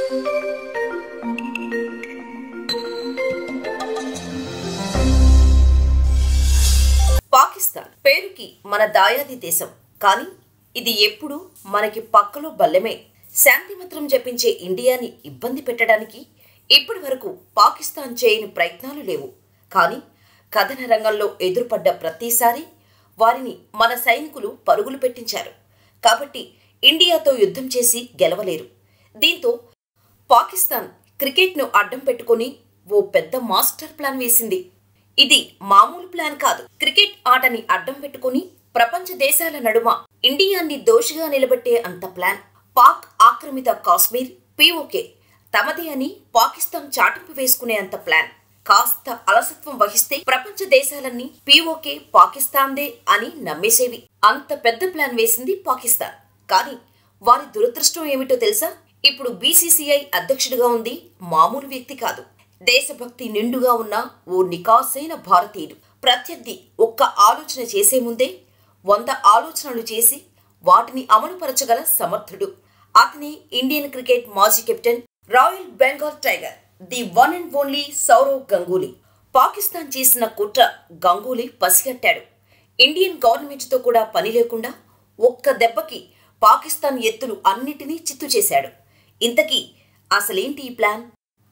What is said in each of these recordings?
పాకిస్తాన్ పేరుకి మన దాయాది దేశం కానీ ఇది ఎప్పుడు మనకి పక్కలో బల్లెమే శాంతి మంత్రం జపించే ఇండియాని ఇబ్బంది పెట్టడానికి ఇప్పటి వరకు పాకిస్తాన్ చేయని ప్రయత్నాలు లేవు కానీ కథన రంగంలో ఎదురుపడ్డ ప్రతిసారి వారిని మన సైనికులు పరుగులు పెట్టించారు కాబట్టి ఇండియాతో యుద్ధం చేసి గెలవలేరు దీంతో పాకిస్తాన్ క్రికెట్ను అడ్డం పెట్టుకొని ఓ పెద్ద మాస్టర్ ప్లాన్ వేసింది ఇది మామూలు ప్లాన్ కాదు క్రికెట్ ఆటని అడ్డం పెట్టుకుని ప్రపంచ దేశాల నడుమ ఇండియాన్ని దోషిగా నిలబెట్టే అంత ప్లాన్ పాక్ ఆక్రమిత కాశ్మీర్ పీఓకే తమదే అని పాకిస్తాన్ చాటింపు వేసుకునే అంత ప్లాన్ కాస్త అలసత్వం వహిస్తే ప్రపంచ దేశాలన్నీ పీఓకే పాకిస్తాన్దే అని నమ్మేసేవి అంత పెద్ద ప్లాన్ వేసింది పాకిస్తాన్ కానీ వారి దురదృష్టం ఏమిటో తెలుసా ఇప్పుడు బీసీసీఐ అధ్యక్షుడిగా ఉంది మామూలు వ్యక్తి కాదు దేశభక్తి నిండుగా ఉన్న ఓ నికాసైన భారతీయుడు ప్రత్యర్థి ఒక్క ఆలోచన చేసే ముందే వంద ఆలోచనలు చేసి వాటిని అమలుపరచగల సమర్థుడు అతని ఇండియన్ క్రికెట్ మాజీ captain Royal Bengal tiger the one and only Sourav Ganguly Pakistan చేసిన కుట్ర గంగూలీ పసిగట్టాడు ఇండియన్ గవర్నమెంట్తో కూడా పని లేకుండా ఒక్క దెబ్బకి పాకిస్తాన్ ఎత్తులు అన్నిటినీ చిత్తు చేశాడు ఇంతకీ అసలేంటి ఈ ప్లాన్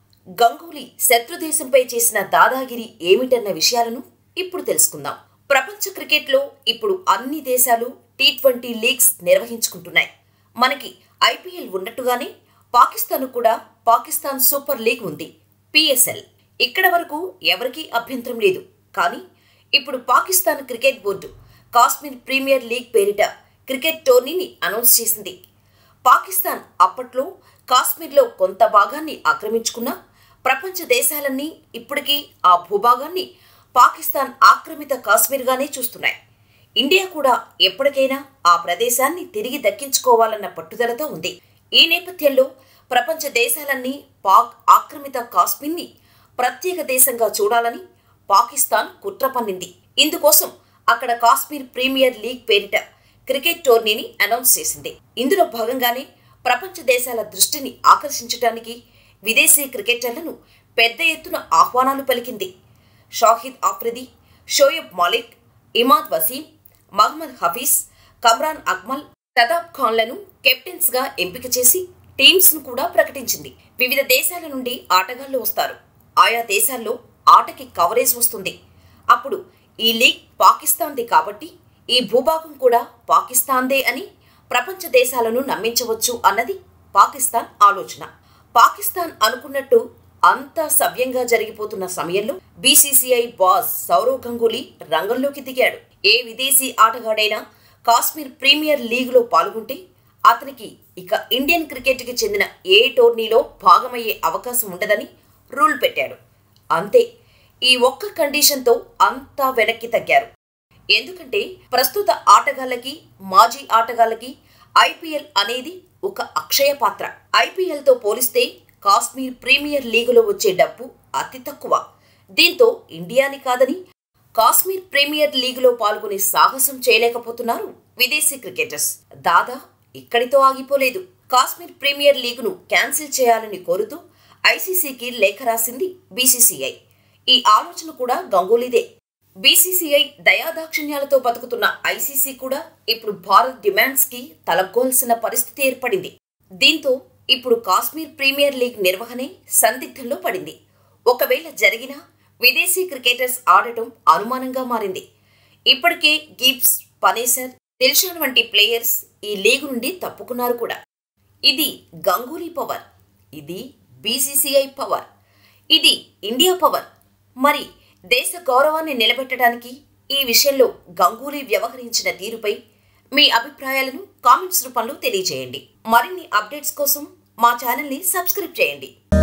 గంగూలీ శత్రుదేశంపై చేసిన దాదాగిరి ఏమిటన్న విషయాలను ఇప్పుడు తెలుసుకుందాం ప్రపంచ క్రికెట్లో ఇప్పుడు అన్ని దేశాలు టీ ట్వంటీ లీగ్స్ నిర్వహించుకుంటున్నాయి మనకి ఐపీఎల్ ఉన్నట్టుగానే పాకిస్తాన్ కూడా పాకిస్తాన్ సూపర్ లీగ్ ఉంది పిఎస్ఎల్ ఇక్కడ వరకు ఎవరికీ అభ్యంతరం లేదు కానీ ఇప్పుడు Pakistan cricket board Kashmir premier league పేరిట క్రికెట్ టోర్నీని అనౌన్స్ చేసింది పాకిస్తాన్ అప్పట్లో కాశ్మీర్లో కొంత భాగాన్ని ఆక్రమించుకున్నా ప్రపంచ దేశాలన్నీ ఇప్పటికీ ఆ భూభాగాన్ని పాకిస్తాన్ ఆక్రమిత కాశ్మీర్గానే చూస్తున్నాయి ఇండియా కూడా ఎప్పటికైనా ఆ ప్రదేశాన్ని తిరిగి దక్కించుకోవాలన్న పట్టుదలతో ఉంది ఈ నేపథ్యంలో ప్రపంచ దేశాలన్నీ పాక్ ఆక్రమిత కాశ్మీర్ని ప్రత్యేక దేశంగా చూడాలని పాకిస్తాన్ కుట్ర పన్నింది ఇందుకోసం అక్కడ కాశ్మీర్ ప్రీమియర్ లీగ్ పేరిట క్రికెట్ టోర్నీని అనౌన్స్ చేసింది ఇందులో భాగంగానే ప్రపంచ దేశాల దృష్టిని ఆకర్షించడానికి విదేశీ క్రికెటర్లను పెద్ద ఎత్తున ఆహ్వానాలు పలికింది షాహిద్ ఆఫ్రిది షోయబ్ మాలిక్ ఇమాద్ వసీం మహమ్మద్ హఫీజ్ కమ్రాన్ అక్మల్ సదాబ్ ఖాన్లను కెప్టెన్స్ గా ఎంపిక చేసి టీమ్స్ ను కూడా ప్రకటించింది వివిధ దేశాల నుండి ఆటగాళ్లు వస్తారు ఆయా దేశాల్లో ఆటకి కవరేజ్ వస్తుంది అప్పుడు ఈ లీగ్ పాకిస్తాన్ది కాబట్టి ఈ భూభాగం కూడా పాకిస్తాన్దే అని ప్రపంచ దేశాలను నమ్మించవచ్చు అన్నది పాకిస్తాన్ ఆలోచన పాకిస్తాన్ అనుకున్నట్టు అంతా సవ్యంగా జరిగిపోతున్న సమయంలో బీసీసీఐ బాస్ సౌరవ్ గంగూలీ రంగంలోకి దిగాడు ఏ విదేశీ ఆటగాడైనా కాశ్మీర్ ప్రీమియర్ లీగ్లో పాల్గొంటే అతనికి ఇక ఇండియన్ క్రికెట్కి చెందిన ఏ టోర్నీలో భాగమయ్యే అవకాశం ఉండదని రూల్ పెట్టాడు అంతే ఈ ఒక్క కండిషన్తో అంతా వెనక్కి తగ్గారు ఎందుకంటే ప్రస్తుత ఆటగాళ్ళకి మాజీ ఆటగాళ్ళకి ఐపీఎల్ అనేది ఒక అక్షయ పాత్ర ఐపీఎల్తో పోలిస్తే కాశ్మీర్ ప్రీమియర్ లీగులో వచ్చే డబ్బు అతి తక్కువ దీంతో ఇండియాని కాదని కాశ్మీర్ ప్రీమియర్ లీగులో పాల్గొనే సాహసం చేయలేకపోతున్నారు విదేశీ క్రికెటర్స్ దాదా ఇక్కడితో ఆగిపోలేదు కాశ్మీర్ ప్రీమియర్ లీగును క్యాన్సిల్ చేయాలని కోరుతూ ఐసీసీకి లేఖ రాసింది బీసీసీఐ ఈ ఆలోచన కూడా గంగూలీదే బీసీసీఐ దయాదాక్షిణ్యాలతో బతుకుతున్న ఐసీసీ కూడా ఇప్పుడు భారత్ డిమాండ్స్ కి తలగ్గోల్సిన పరిస్థితి ఏర్పడింది దీంతో ఇప్పుడు కాశ్మీర్ ప్రీమియర్ లీగ్ నిర్వహణే సందిగ్ధంలో పడింది ఒకవేళ జరిగినా విదేశీ క్రికెటర్స్ ఆడటం అనుమానంగా మారింది ఇప్పటికే గిబ్స్ పనేసర్ దిల్షాన్ వంటి ప్లేయర్స్ ఈ లీగ్ నుండి తప్పుకున్నారు కూడా ఇది గంగూలీ పవర్ ఇది బీసీసీఐ పవర్ ఇది ఇండియా పవర్ మరి దేశ గౌరవాన్ని నిలబెట్టడానికి ఈ విషయంలో గంగూలీ వ్యవహరించిన తీరుపై మీ అభిప్రాయాలను కామెంట్స్ రూపంలో తెలియజేయండి మరిన్ని అప్డేట్స్ కోసం మా ఛానల్ని సబ్స్క్రైబ్ చేయండి